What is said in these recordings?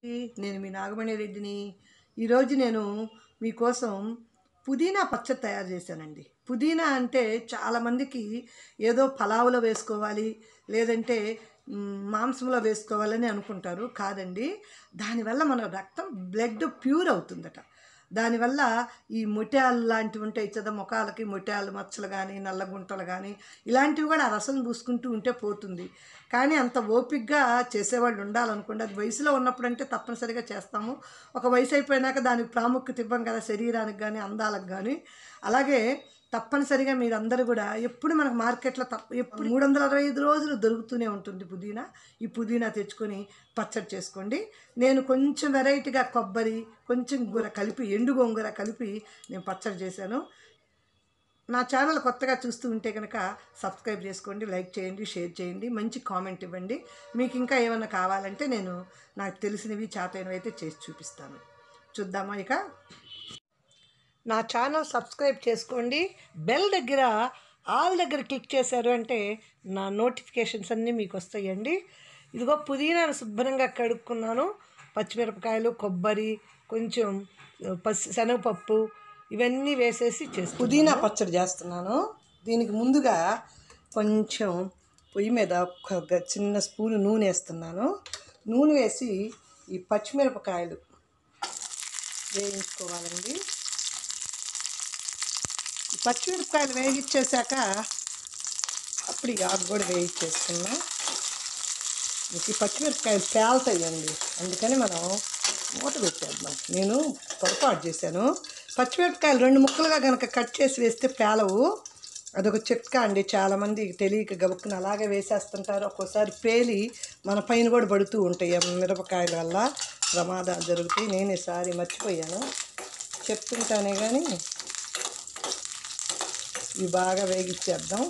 నేను మీ నాగమణి రెడ్డిని ఈరోజు నేను మీకోసం పుదీనా పచ్చడి తయారు చేశానండి పుదీనా అంటే చాలామందికి ఏదో పలావులో వేసుకోవాలి లేదంటే మ్, మాంసంలో వేసుకోవాలని అనుకుంటారు కాదండి దానివల్ల మన రక్తం బ్లడ్ ప్యూర్ అవుతుందట దానివల్ల ఈ మొట్యాలు లాంటివి ఉంటాయి కదా ముఖాలకి మొట్యాలు మచ్చలు కానీ నల్ల గుంటలు కానీ ఇలాంటివి కూడా ఆ రసం పూసుకుంటూ ఉంటే పోతుంది కానీ అంత ఓపిక్గా చేసేవాళ్ళు ఉండాలనుకోండి అది వయసులో ఉన్నప్పుడు అంటే తప్పనిసరిగా చేస్తాము ఒక వయసు అయిపోయినాక దానికి ప్రాముఖ్యత ఇవ్వం కదా శరీరానికి కానీ అందాలకు కానీ అలాగే తప్పనిసరిగా మీరందరూ కూడా ఎప్పుడు మనకు మార్కెట్లో తప్ప ఎప్పుడు మూడు వందల అరవై ఐదు రోజులు దొరుకుతూనే ఉంటుంది పుదీనా ఈ పుదీనా తెచ్చుకొని పచ్చడి చేసుకోండి నేను కొంచెం వెరైటీగా కొబ్బరి కొంచెం గూర కలిపి ఎండు గోంగూర కలిపి నేను పచ్చడి చేశాను నా ఛానల్ కొత్తగా చూస్తూ ఉంటే కనుక సబ్స్క్రైబ్ చేసుకోండి లైక్ చేయండి షేర్ చేయండి మంచి కామెంట్ ఇవ్వండి మీకు ఇంకా ఏమైనా కావాలంటే నేను నాకు తెలిసినవి చేతైనవి అయితే చేసి చూపిస్తాను చూద్దామా ఇక నా ఛానల్ సబ్స్క్రైబ్ చేసుకోండి బెల్ దగ్గర ఆల్ దగ్గర క్లిక్ చేశారు అంటే నా నోటిఫికేషన్స్ అన్నీ మీకు వస్తాయండి ఇదిగో పుదీనాను శుభ్రంగా కడుక్కున్నాను పచ్చిమిరపకాయలు కొబ్బరి కొంచెం పసి శనగపప్పు ఇవన్నీ వేసేసి చేసి పుదీనా పచ్చడి చేస్తున్నాను దీనికి ముందుగా కొంచెం పొయ్యి మీద ఒక గ- చిన్న స్పూన్ నూనె వేస్తున్నాను నూనె వేసి ఈ పచ్చిమిరపకాయలు వేయించుకోవాలండి ఈ పచ్చిమిరపకాయలు వేయించేశాక అప్పుడు ఈ ఆకు కూడా వేయించేసుకున్నా ఇంక ఈ పచ్చిమిరపకాయలు పేలుతాయండి అందుకని మనం మూత పెట్టేద్దాం నేను పొరపాటు చేశాను పచ్చిమిరపకాయలు రెండు ముక్కలుగా కనుక కట్ చేసి వేస్తే పేలవు అదొక చిట్కా అండి చాలామంది తెలియక గబుక్కున అలాగే వేసేస్తుంటారు ఒక్కోసారి పేలి మన పైన కూడా పడుతూ ఉంటాయి ఆ మిరపకాయల వల్ల ప్రమాదాలు జరుగుతాయి నేను ఈసారి మర్చిపోయాను చెప్తుంటానే కానీ ఇవి బాగా వేగించేద్దాం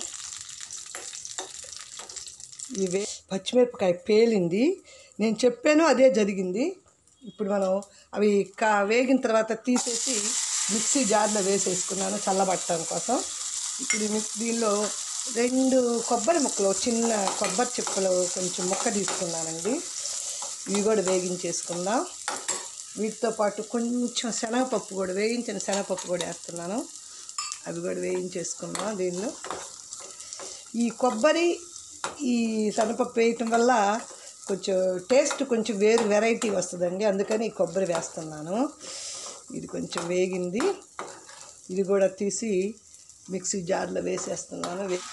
ఇవే పచ్చిమిరపకాయ పేలింది నేను చెప్పాను అదే జరిగింది ఇప్పుడు మనం అవి కా వేగిన తర్వాత తీసేసి మిక్సీ జార్లో వేసేసుకున్నాను చల్లబట్టడం కోసం ఇప్పుడు ఈ మిక్- దీనిలో రెండు కొబ్బరి ముక్కలు చిన్న కొబ్బరి చిప్పలు కొంచెం ముక్క తీసుకున్నానండి ఇవి కూడా వేగించేసుకుందాం వీటితో పాటు కొంచెం శనగపప్పు కూడా వేయించిన శనగపప్పు కూడా వేస్తున్నాను అవి కూడా వేయించేసుకుందాం దీనిలో ఈ కొబ్బరి ఈ శనగపప్పు వేయటం వల్ల కొంచెం టేస్ట్ కొంచెం వేరు వెరైటీ వస్తుందండి అందుకని ఈ కొబ్బరి వేస్తున్నాను ఇది కొంచెం వేగింది ఇది కూడా తీసి మిక్సీ జార్లో వేసేస్తున్నాను వే-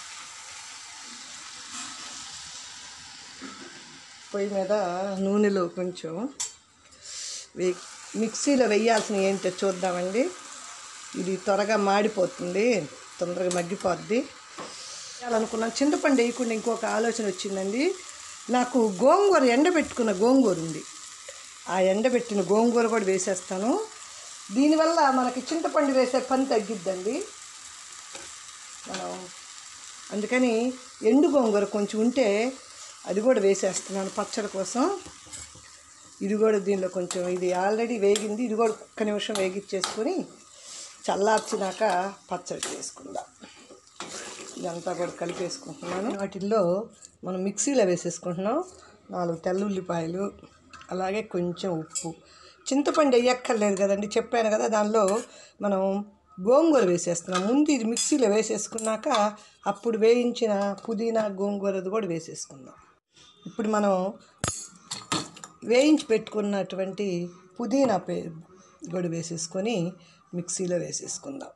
పొయ్యి మీద నూనెలో కొంచెం వే మిక్సీలో వేయాల్సిన ఏంటో చూద్దామండి ఇది త్వరగా మాడిపోతుంది తొందరగా మగ్గిపోద్ది చేయాలనుకున్నాను చింతపండు వేయకుండా ఇంకొక ఆలోచన వచ్చిందండి నాకు గోంగూర ఎండబెట్టుకున్న గోంగూర ఉంది ఆ ఎండబెట్టిన గోంగూర కూడా వేసేస్తాను దీనివల్ల మనకి చింతపండు వేసే పని తగ్గిద్దండి మనం అందుకని ఎండు గోంగూర కొంచెం ఉంటే అది కూడా వేసేస్తున్నాను పచ్చడి కోసం ఇది కూడా దీనిలో కొంచెం ఇది ఆల్రెడీ వేగింది ఇది కూడా ఒక్క నిమిషం వేగిచ్చేసుకొని చల్లార్చినాక పచ్చడి చేసుకుందాం ఇదంతా కూడా కలిపేసుకుంటున్నాను వాటిల్లో మనం మిక్సీలో వేసేసుకుంటున్నాం నాలుగు తెల్ల ఉల్లిపాయలు అలాగే కొంచెం ఉప్పు చింతపండు వేయక్కర్లేదు కదండి చెప్పాను కదా దానిలో మనం గోంగూర వేసేస్తున్నాం ముందు ఇది మిక్సీలో వేసేసుకున్నాక అప్పుడు వేయించిన పుదీనా గోంగూరది కూడా వేసేసుకుందాం ఇప్పుడు మనం వేయించి పెట్టుకున్నటువంటి పుదీనా పే కూడా వేసేసుకొని మిక్సీలో వేసేసుకుందాం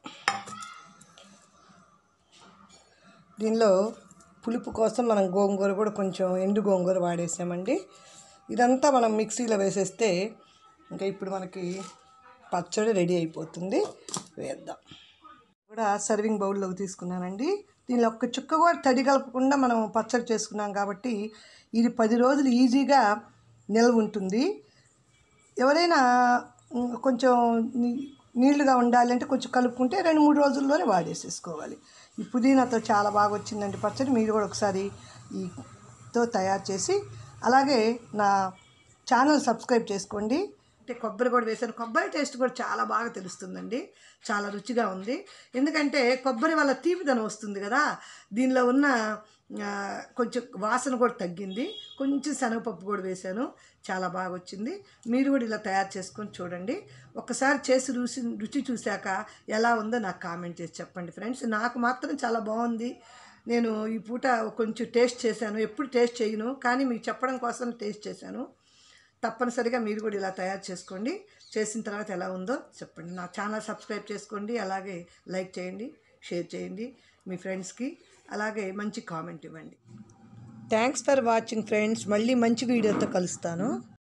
దీనిలో పులుపు కోసం మనం గోంగూర కూడా కొంచెం ఎండు గోంగూర వాడేసామండి ఇదంతా మనం మిక్సీలో వేసేస్తే ఇంకా ఇప్పుడు మనకి పచ్చడి రెడీ అయిపోతుంది వేద్దాం కూడా సర్వింగ్ బౌల్లోకి తీసుకున్నానండి దీనిలో ఒక్క చుక్క కూడా తడి కలపకుండా మనం పచ్చడి చేసుకున్నాం కాబట్టి ఇది పది రోజులు ఈజీగా నిల్వ ఉంటుంది ఎవరైనా ఉమ్, కొంచెం నీ- నీళ్లుగా ఉండాలంటే కొంచెం కలుపుకుంటే రెండు మూడు రోజుల్లోనే వాడేసేసుకోవాలి ఈ పుదీనాతో చాలా బాగా వచ్చిందండి పచ్చడి మీరు కూడా ఒకసారి ఈతో తయారు చేసి అలాగే నా ఛానల్ సబ్స్క్రైబ్ చేసుకోండి అంటే కొబ్బరి కూడా వేసాను కొబ్బరి టేస్ట్ కూడా చాలా బాగా తెలుస్తుందండి చాలా రుచిగా ఉంది ఎందుకంటే కొబ్బరి వల్ల తీపిదనం వస్తుంది కదా దీనిలో ఉన్న ఆ, కొంచెం వాసన కూడా తగ్గింది కొంచెం శనగపప్పు కూడా వేశాను చాలా బాగా వచ్చింది మీరు కూడా ఇలా తయారు చేసుకొని చూడండి ఒకసారి చేసి రుచి రుచి చూశాక ఎలా ఉందో నాకు కామెంట్ చేసి చెప్పండి ఫ్రెండ్స్ నాకు మాత్రం చాలా బాగుంది నేను ఈ పూట కొంచెం టేస్ట్ చేశాను ఎప్పుడు టేస్ట్ చేయను కానీ మీకు చెప్పడం కోసం టేస్ట్ చేశాను తప్పనిసరిగా మీరు కూడా ఇలా తయారు చేసుకోండి చేసిన తర్వాత ఎలా ఉందో చెప్పండి నా ఛానల్ సబ్స్క్రైబ్ చేసుకోండి అలాగే లైక్ చేయండి షేర్ చేయండి మీ ఫ్రెండ్స్కి అలాగే మంచి కామెంట్ ఇవ్వండి థ్యాంక్స్ ఫర్ వాచింగ్ ఫ్రెండ్స్ మళ్ళీ మంచి వీడియోతో కలుస్తాను